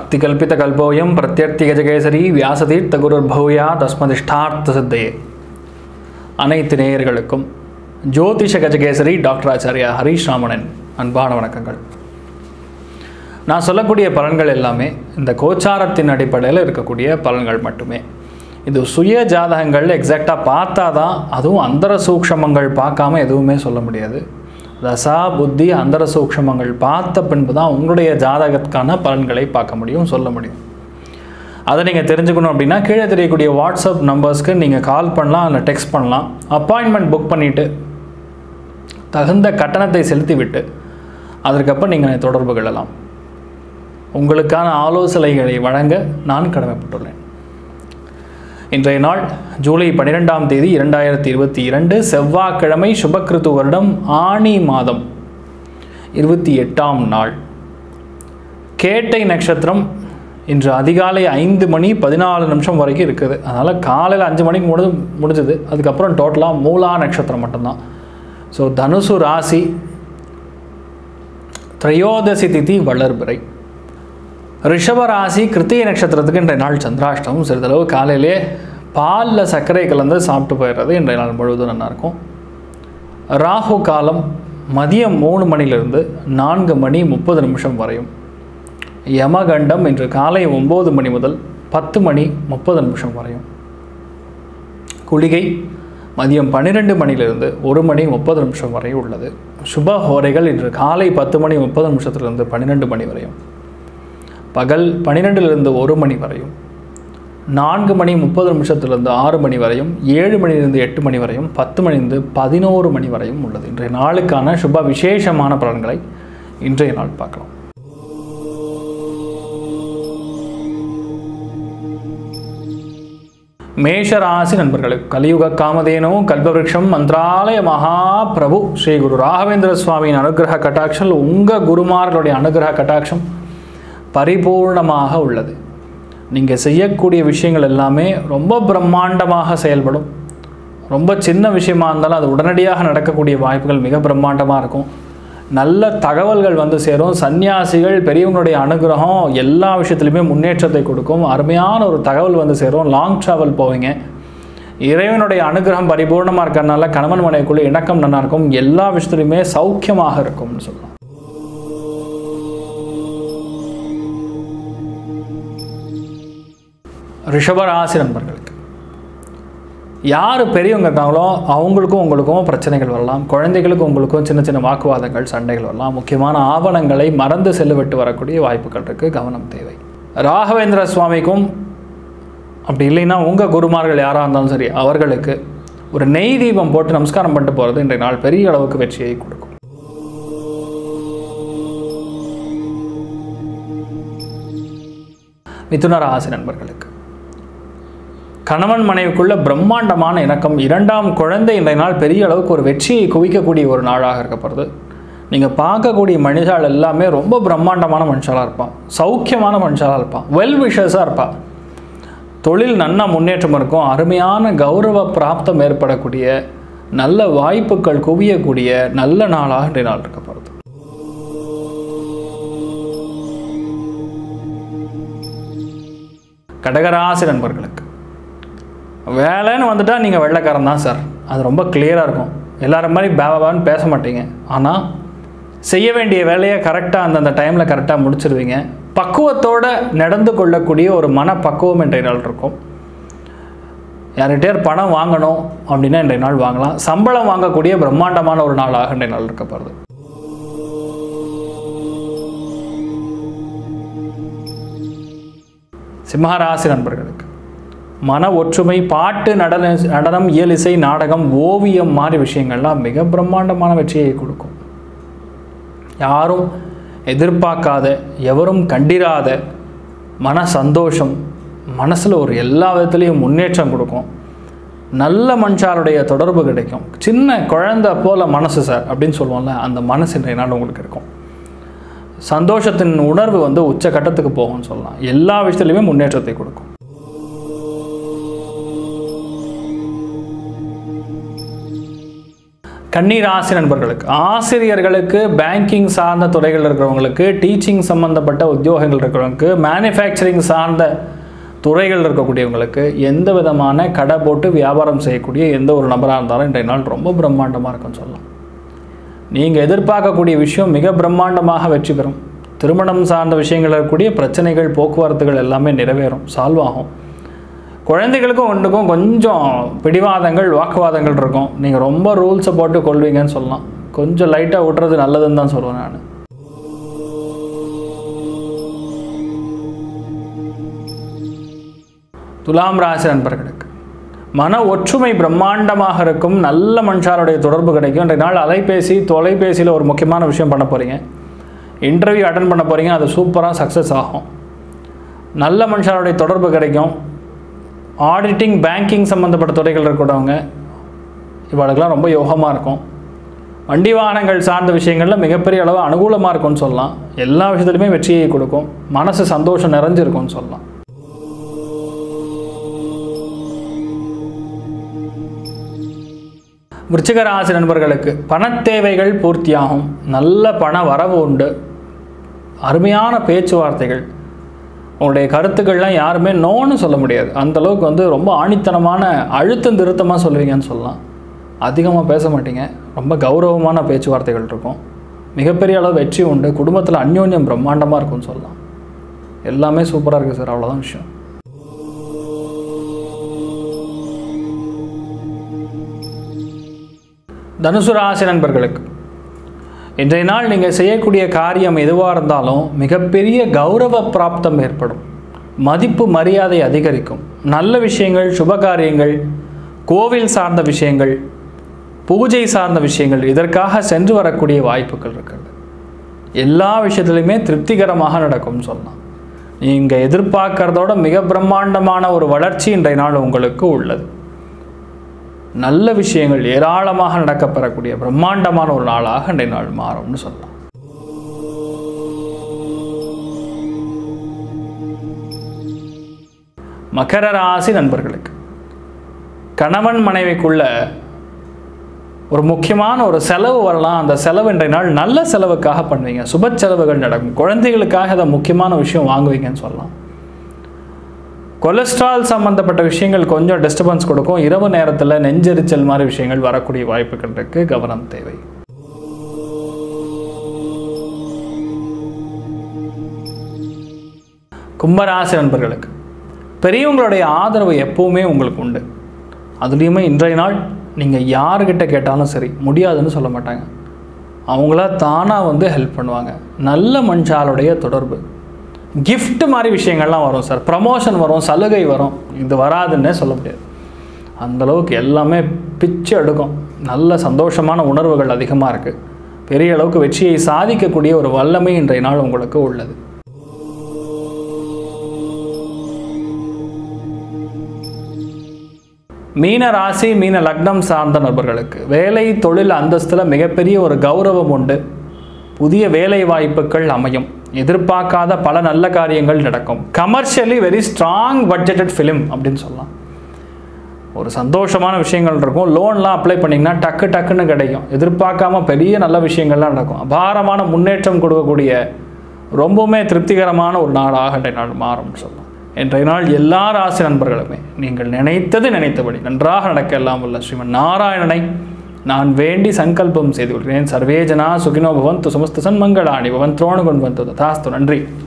அர்த்திகல்பிதகல்போயம் பிரத்யர்த்திகஜகேசரி வியாசதீர்த்த குருர்பூயா தஸ்மதிஷ்டார்த்த சித்தையே அனைத்து நேயர்களுக்கும் ஜோதிஷ கஜகேசரி டாக்டர் ஆச்சாரியா ஹரீஷ் ராமணன் அன்பான வணக்கங்கள் நான் சொல்லக்கூடிய பலன்கள் எல்லாமே இந்த கோச்சாரத்தின் அடிப்படையில் இருக்கக்கூடிய பலன்கள் மட்டுமே இது சுய ஜாதகங்கள் எக்ஸாக்டாக பார்த்தா தான் அதுவும் அந்தர சூக்ஷமங்கள் பார்க்காம எதுவுமே சொல்ல முடியாது ரசா புத்தி அந்தர சூக்ஷமங்கள் பார்த்த பின்பு தான் உங்களுடைய ஜாதகத்துக்கான பலன்களை பார்க்க முடியும் சொல்ல முடியும் அதை நீங்கள் தெரிஞ்சுக்கணும் அப்படின்னா கீழே தெரியக்கூடிய வாட்ஸ்அப் நம்பர்ஸ்க்கு நீங்கள் கால் பண்ணலாம் இல்லை டெக்ஸ்ட் பண்ணலாம் அப்பாயின்மெண்ட் புக் பண்ணிவிட்டு தகுந்த கட்டணத்தை செலுத்திவிட்டு அதற்கப்புறம் நீங்கள் தொடர்பு கொள்ளலாம் உங்களுக்கான ஆலோசனைகளை வழங்க நான் கடமைப்பட்டுள்ளேன் இன்றைய நாள் ஜூலை பன்னிரெண்டாம் தேதி இரண்டாயிரத்தி இருபத்தி இரண்டு செவ்வாய்க்கிழமை சுபக்கிருத்து வருடம் ஆணி மாதம் இருபத்தி எட்டாம் நாள் கேட்டை நட்சத்திரம் இன்று அதிகாலை ஐந்து மணி பதினாலு நிமிஷம் வரைக்கும் இருக்குது அதனால் காலையில் அஞ்சு மணிக்கு முடிஞ்சு முடிஞ்சது அதுக்கப்புறம் டோட்டலாக மூலா நட்சத்திரம் மட்டும்தான் ஸோ தனுசு ராசி திரையோதசி திதி வளர்பிறை ரிஷப ராசி கிருத்திய நட்சத்திரத்துக்கு இன்றைய நாள் சந்திராஷ்டமம் சிறிதளவு காலையிலே பாலில் சர்க்கரை கலந்து சாப்பிட்டு போயிடுறது இன்றைய நாள் முழுவதும் நல்லாயிருக்கும் ராகு காலம் மதியம் மூணு மணிலிருந்து நான்கு மணி முப்பது நிமிஷம் வரையும் யமகண்டம் இன்று காலை ஒம்பது மணி முதல் பத்து மணி முப்பது நிமிஷம் வரையும் குளிகை மதியம் பன்னிரெண்டு மணிலிருந்து ஒரு மணி முப்பது நிமிஷம் வரை உள்ளது சுப ஹோரைகள் இன்று காலை பத்து மணி முப்பது நிமிஷத்திலிருந்து பன்னிரெண்டு மணி வரையும் பகல் பன்னிரெண்டிலிருந்து ஒரு மணி வரையும் நான்கு மணி முப்பது நிமிஷத்திலிருந்து ஆறு மணி வரையும் ஏழு மணிலிருந்து எட்டு மணி வரையும் பத்து மணிலிருந்து பதினோரு மணி வரையும் உள்ளது இன்றைய நாளுக்கான சுப விசேஷமான பலன்களை இன்றைய நாள் பார்க்கலாம் மேஷராசி நண்பர்களுக்கு கலியுக காமதேனு கல்பவருஷம் மந்திராலய மகாபிரபு ஸ்ரீ குரு ராகவேந்திர சுவாமியின் அனுகிரக கட்டாட்சம் உங்கள் குருமார்களுடைய அனுகிரக கட்டாட்சம் பரிபூர்ணமாக உள்ளது நீங்கள் செய்யக்கூடிய விஷயங்கள் எல்லாமே ரொம்ப பிரம்மாண்டமாக செயல்படும் ரொம்ப சின்ன விஷயமா இருந்தாலும் அது உடனடியாக நடக்கக்கூடிய வாய்ப்புகள் மிக பிரம்மாண்டமாக இருக்கும் நல்ல தகவல்கள் வந்து சேரும் சன்னியாசிகள் பெரியவங்களுடைய அனுகிரகம் எல்லா விஷயத்துலையுமே முன்னேற்றத்தை கொடுக்கும் அருமையான ஒரு தகவல் வந்து சேரும் லாங் ட்ராவல் போவீங்க இறைவனுடைய அனுகிரகம் பரிபூர்ணமாக இருக்கிறதுனால கணவன் மனைவிக்குள்ளே இணக்கம் நல்லா இருக்கும் எல்லா விஷயத்துலையுமே சௌக்கியமாக இருக்கும்னு சொல்லலாம் ரிஷபராசி நண்பர்களுக்கு யார் பெரியவங்க இருக்காங்களோ அவங்களுக்கும் உங்களுக்கும் பிரச்சனைகள் வரலாம் குழந்தைகளுக்கும் உங்களுக்கும் சின்ன சின்ன வாக்குவாதங்கள் சண்டைகள் வரலாம் முக்கியமான ஆவணங்களை மறந்து செல்லுவிட்டு வரக்கூடிய வாய்ப்புகள் இருக்குது கவனம் தேவை ராகவேந்திர சுவாமிக்கும் அப்படி இல்லைன்னா உங்கள் குருமார்கள் யாராக இருந்தாலும் சரி அவர்களுக்கு ஒரு நெய் தீபம் போட்டு நமஸ்காரம் பண்ணிட்டு போகிறது இன்றைய நாள் பெரிய அளவுக்கு வெற்றியை கொடுக்கும் மிதுன ராசி நண்பர்களுக்கு கணவன் மனைவிக்குள்ள பிரம்மாண்டமான இணக்கம் இரண்டாம் குழந்தை இன்றைய நாள் பெரிய அளவுக்கு ஒரு வெற்றியை குவிக்கக்கூடிய ஒரு நாளாக இருக்கப்படுது நீங்கள் பார்க்கக்கூடிய மனுஷால் எல்லாமே ரொம்ப பிரம்மாண்டமான மனுஷாலாக இருப்பான் சௌக்கியமான மனுஷாலாக இருப்பான் வெல் விஷஸாக இருப்பான் தொழில் நன்னா முன்னேற்றம் இருக்கும் அருமையான கௌரவ பிராப்தம் ஏற்படக்கூடிய நல்ல வாய்ப்புகள் குவியக்கூடிய நல்ல நாளாக இன்றைய நாள் இருக்கப்படுது கடகராசி நண்பர்களுக்கு வேலைன்னு வந்துட்டால் நீங்கள் வெள்ளைக்காரன் தான் சார் அது ரொம்ப கிளியராக இருக்கும் எல்லாரும் மாதிரி பேபான்னு பேச மாட்டீங்க ஆனால் செய்ய வேண்டிய வேலையை கரெக்டாக அந்தந்த டைமில் கரெக்டாக முடிச்சிருவீங்க பக்குவத்தோடு நடந்து கொள்ளக்கூடிய ஒரு மனப்பக்குவம் இன்றைய நாள் இருக்கும் யார்கிட்டயார் பணம் வாங்கணும் அப்படின்னா இன்றைய நாள் வாங்கலாம் சம்பளம் வாங்கக்கூடிய பிரம்மாண்டமான ஒரு நாளாக இன்றைய நாள் இருக்கப்படுது சிம்மராசி நண்பர்களுக்கு மன ஒற்றுமை பாட்டு நடன நடனம் இயலிசை நாடகம் ஓவியம் மாதிரி விஷயங்கள்லாம் மிக பிரம்மாண்டமான வெற்றியை கொடுக்கும் யாரும் எதிர்பார்க்காத எவரும் கண்டிராத மன சந்தோஷம் மனசில் ஒரு எல்லா விதத்துலேயும் முன்னேற்றம் கொடுக்கும் நல்ல மனுஷாருடைய தொடர்பு கிடைக்கும் சின்ன குழந்தை போல மனசு சார் அப்படின்னு சொல்லுவோம்ல அந்த மனசு இன்றைய நாள் உங்களுக்கு இருக்கும் சந்தோஷத்தின் உணர்வு வந்து உச்சக்கட்டத்துக்கு போகும்னு சொல்லலாம் எல்லா விஷயத்துலையுமே முன்னேற்றத்தை கொடுக்கும் கன்னிராசி நண்பர்களுக்கு ஆசிரியர்களுக்கு பேங்கிங் சார்ந்த துறைகள் இருக்கிறவங்களுக்கு டீச்சிங் சம்பந்தப்பட்ட உத்தியோகங்கள் இருக்கிறவங்களுக்கு மேனுஃபேக்சரிங் சார்ந்த துறைகள் இருக்கக்கூடியவங்களுக்கு எந்த விதமான கடை போட்டு வியாபாரம் செய்யக்கூடிய எந்த ஒரு நபராக இருந்தாலும் இன்றைய நாள் ரொம்ப பிரம்மாண்டமாக இருக்கும்னு சொல்லலாம் நீங்கள் எதிர்பார்க்கக்கூடிய விஷயம் மிக பிரம்மாண்டமாக வெற்றி பெறும் திருமணம் சார்ந்த விஷயங்கள் இருக்கக்கூடிய பிரச்சனைகள் போக்குவரத்துகள் எல்லாமே நிறைவேறும் சால்வ் ஆகும் குழந்தைகளுக்கும் ஒன்றுக்கும் கொஞ்சம் பிடிவாதங்கள் வாக்குவாதங்கள் இருக்கும் நீங்கள் ரொம்ப ரூல்ஸை போட்டு கொள்வீங்கன்னு சொல்லலாம் கொஞ்சம் லைட்டாக விட்டுறது நல்லதுன்னு தான் சொல்லுவேன் நான் துலாம் ராசி நண்பர்களுக்கு மன ஒற்றுமை பிரம்மாண்டமாக இருக்கும் நல்ல மனுஷாருடைய தொடர்பு கிடைக்கும் இன்றைய நாள் அலைபேசி தொலைபேசியில் ஒரு முக்கியமான விஷயம் பண்ண போகிறீங்க இன்டர்வியூ அட்டன் பண்ண போகிறீங்க அது சூப்பராக சக்ஸஸ் ஆகும் நல்ல மனுஷாருடைய தொடர்பு கிடைக்கும் ஆடிட்டிங் பேங்கிங் சம்மந்தப்பட்ட துறைகள் இருக்கக்கூடியவங்க இவளுக்கெல்லாம் ரொம்ப யோகமாக இருக்கும் வண்டி வாகனங்கள் சார்ந்த விஷயங்களில் மிகப்பெரிய அளவு அனுகூலமாக இருக்கும்னு சொல்லலாம் எல்லா விஷயத்துலையுமே வெற்றியை கொடுக்கும் மனசு சந்தோஷம் நிறைஞ்சிருக்கும்னு சொல்லலாம் விருச்சிக ராசி நண்பர்களுக்கு பணத்தேவைகள் பூர்த்தியாகும் நல்ல பண வரவு உண்டு அருமையான பேச்சுவார்த்தைகள் உங்களுடைய கருத்துக்கள்லாம் யாருமே நோன்னு சொல்ல முடியாது அந்த அளவுக்கு வந்து ரொம்ப ஆணித்தனமான அழுத்தம் திருத்தமாக சொல்லுவீங்கன்னு சொல்லலாம் அதிகமாக பேச மாட்டீங்க ரொம்ப கௌரவமான பேச்சுவார்த்தைகள் இருக்கும் மிகப்பெரிய அளவு வெற்றி உண்டு குடும்பத்தில் அந்யோன்யம் பிரம்மாண்டமாக இருக்கும்னு சொல்லலாம் எல்லாமே சூப்பராக இருக்குது சார் அவ்வளோதான் விஷயம் தனுசு ராசி நண்பர்களுக்கு இன்றைய நாள் நீங்கள் செய்யக்கூடிய காரியம் எதுவாக இருந்தாலும் மிகப்பெரிய கௌரவ பிராப்தம் ஏற்படும் மதிப்பு மரியாதை அதிகரிக்கும் நல்ல விஷயங்கள் சுப காரியங்கள் கோவில் சார்ந்த விஷயங்கள் பூஜை சார்ந்த விஷயங்கள் இதற்காக சென்று வரக்கூடிய வாய்ப்புகள் இருக்கிறது எல்லா விஷயத்துலையுமே திருப்திகரமாக நடக்கும்னு சொல்லலாம் நீங்கள் எதிர்பார்க்கறதோட மிக பிரம்மாண்டமான ஒரு வளர்ச்சி இன்றைய நாள் உங்களுக்கு உள்ளது நல்ல விஷயங்கள் ஏராளமாக நடக்கப்பெறக்கூடிய பிரம்மாண்டமான ஒரு நாளாக இன்றைய நாள் மாறும்னு சொல்லலாம் மகர ராசி நண்பர்களுக்கு கணவன் மனைவிக்குள்ள ஒரு முக்கியமான ஒரு செலவு வரலாம் அந்த செலவு இன்றைய நாள் நல்ல செலவுக்காக பண்ணுவீங்க சுப செலவுகள் நடக்கும் குழந்தைகளுக்காக அதை முக்கியமான விஷயம் வாங்குவீங்கன்னு சொல்லலாம் கொலஸ்ட்ரால் சம்மந்தப்பட்ட விஷயங்கள் கொஞ்சம் டிஸ்டர்பன்ஸ் கொடுக்கும் இரவு நேரத்தில் நெஞ்செரிச்சல் மாதிரி விஷயங்கள் வரக்கூடிய வாய்ப்புகள் இருக்கு கவனம் தேவை கும்பராசி நண்பர்களுக்கு பெரியவங்களுடைய ஆதரவு எப்பவுமே உங்களுக்கு உண்டு அதுலேயுமே இன்றைய நாள் நீங்கள் யார்கிட்ட கேட்டாலும் சரி முடியாதுன்னு சொல்ல மாட்டாங்க அவங்களா தானாக வந்து ஹெல்ப் பண்ணுவாங்க நல்ல மனுஷாலுடைய தொடர்பு gift மாதிரி விஷயங்கள்லாம் வரும் சார் ப்ரமோஷன் வரும் சலுகை வரும் இது வராதுன்னே சொல்ல முடியாது அந்த அளவுக்கு எல்லாமே பிச்சு எடுக்கும் நல்ல சந்தோஷமான உணர்வுகள் அதிகமாக இருக்குது பெரிய அளவுக்கு வெற்றியை சாதிக்கக்கூடிய ஒரு வல்லமை இன்றைய நாள் உங்களுக்கு உள்ளது மீன ராசி மீன லக்னம் சார்ந்த நபர்களுக்கு வேலை தொழில் அந்தஸ்தில் மிகப்பெரிய ஒரு கௌரவம் உண்டு புதிய வேலை வாய்ப்புகள் அமையும் எதிர்பார்க்காத பல நல்ல காரியங்கள் நடக்கும் commercially very strong budgeted film அப்படின்னு சொல்லலாம் ஒரு சந்தோஷமான விஷயங்கள் இருக்கும் லோன்லாம் அப்ளை பண்ணிங்கன்னா டக்கு டக்குன்னு கிடைக்கும் எதிர்பார்க்காம பெரிய நல்ல விஷயங்கள்லாம் நடக்கும் அபாரமான முன்னேற்றம் கொடுக்கக்கூடிய ரொம்பவுமே திருப்திகரமான ஒரு நாளாக இன்றைய நாள் மாறும்னு சொல்லலாம் இன்றைய நாள் எல்லா ராசி நண்பர்களுமே நீங்கள் நினைத்தது நினைத்தபடி நன்றாக நடக்க எல்லாம் உள்ள ஸ்ரீமன் நாராயணனை நான் வேண்டி சங்கல்பம் செய்து கொள்கிறேன் சர்வே ஜனா சுகினோ பவந்து சமஸ்த சன்மங்களாணி பவன் துரோணு கொண்டு வந்து ததாஸ்து நன்றி